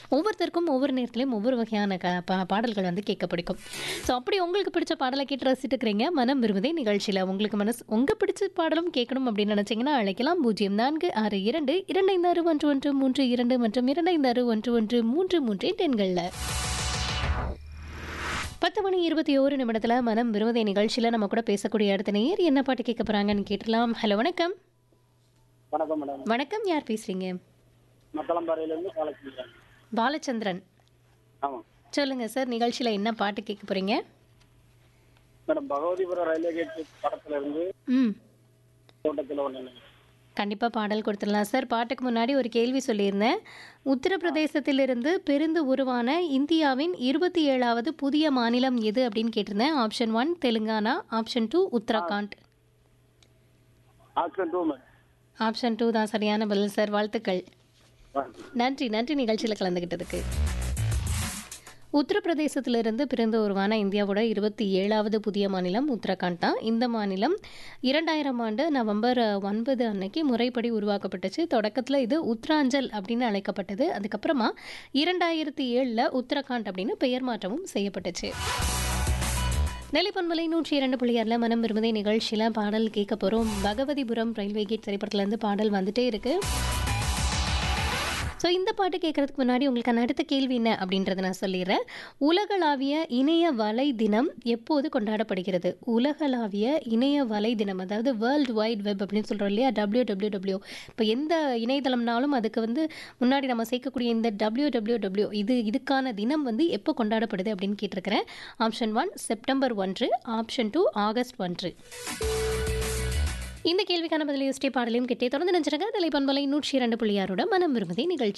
ஒவ்வொருத்தருக்கும் ஒவ்வொரு நேரத்துலையும் ஒவ்வொரு வகையான க பா பாடல்கள் வந்து கேட்க பிடிக்கும் ஸோ அப்படி உங்களுக்கு பிடிச்ச பாடலை கேட்டு ரசிச்சுட்டு இருக்கிறீங்க மனம் விரும்புதே நிகழ்ச்சியில் உங்களுக்கு மனசு உங்கள் பிடிச்ச பாடலும் கேட்கணும் அப்படின்னு நினச்சிங்கன்னா அழைக்கலாம் பூஜ்ஜியம் நான்கு ஆறு இரண்டு இரண்டு ஐந்து ஆறு ஒன்று ஒன்று மூன்று இரண்டு மற்றும் இரண்டு ஐந்து ஆறு ஒன்று ஒன்று மூன்று மூன்று எண்களில் பத்து மணி இருபத்தி ஓரு நிமிடத்தில் மனம் விரும்புதே நிகழ்ச்சியில் நம்ம கூட பேசக்கூடிய அடுத்த நேர் என்ன பாட்டு கேட்க போகிறாங்கன்னு கேட்டலாம் ஹலோ வணக்கம் வணக்கம் மேடம் வணக்கம் யார் பேசுறீங்க மக்களம்பாறையிலேருந்து காலேஜ் பாலச்சந்திரன் ஆமாம் சொல்லுங்க சார் நிகழ்ச்சியில் என்ன பாட்டு கேட்க போறீங்க மேடம் பகவதிபுரம் ரயில்வே கேட் படத்துல இருந்து ம் தோட்டத்தில் ஒன்று கண்டிப்பாக பாடல் கொடுத்துடலாம் சார் பாட்டுக்கு முன்னாடி ஒரு கேள்வி சொல்லியிருந்தேன் உத்தரப்பிரதேசத்திலிருந்து பிரிந்து உருவான இந்தியாவின் இருபத்தி ஏழாவது புதிய மாநிலம் எது அப்படின்னு கேட்டிருந்தேன் option one Telangana option two Uttarakhand action two madam option two தான் சரியான பதில் சார் வாழ்த்துக்கள் ஆ. நன்றி நன்றி நிகழ்ச்சியில் கலந்துக்கிட்டதுக்கு உத்தரப்பிரதேசத்திலிருந்து பிறந்து உருவான இந்தியாவோட இருபத்தி ஏழாவது புதிய மாநிலம் உத்தரகாண்ட் தான் இந்த மாநிலம் இரண்டாயிரம் ஆண்டு நவம்பர் அஹ், ஒன்பது அன்னைக்கு முறைப்படி உருவாக்கப்பட்டுச்சு தொடக்கத்தில் இது உத்தராஞ்சல் அப்படின்னு அழைக்கப்பட்டது அதுக்கப்புறமா இரண்டாயிரத்தி ஏழில் உத்தரகாண்ட் அப்படின்னு பெயர் மாற்றமும் செய்யப்பட்டுச்சு நெல்லிப்பன்மலை நூற்றி இரண்டு புள்ளியாரில் மனம் விரும்புதே நிகழ்ச்சியில் பாடல் கேட்க போகிறோம் பகவதிபுரம் ரயில்வே கேட் திரைப்படத்துலேருந்து பாடல் வந்துட்டே இருக்கு ஸோ இந்த பாட்டு கேட்கறதுக்கு முன்னாடி உங்களுக்கான அடுத்த கேள்வி என்ன அப்படின்றத நான் சொல்லிடுறேன் உலகளாவிய இணைய வலை தினம் எப்போது கொண்டாடப்படுகிறது உலகளாவிய இணைய வலை தினம் அதாவது வேர்ல்டு வைட் வெப் அப்படின்னு சொல்கிறோம் இல்லையா டபிள்யூ டபிள்யூ டபிள்யூ இப்போ எந்த இணையதளம்னாலும் அதுக்கு வந்து முன்னாடி நம்ம சேர்க்கக்கூடிய இந்த டபிள்யூ டபிள்யூ டபிள்யூ இது இதுக்கான தினம் வந்து எப்போ கொண்டாடப்படுது அப்படின்னு கேட்டிருக்கிறேன் ஆப்ஷன் ஒன் செப்டம்பர் ஒன்று ஆப்ஷன் டூ ஆகஸ்ட் ஒன்று இந்த கேள்விக்கான பதிலை யோசிச்சே பாடலையும் கேட்டே தொடர்ந்து நினைச்சிருங்க தலைப்பண்பலை நூற்றி இரண்டு புள்ளியாரோட மனம் விரும்புதே நிகழ்ச்சி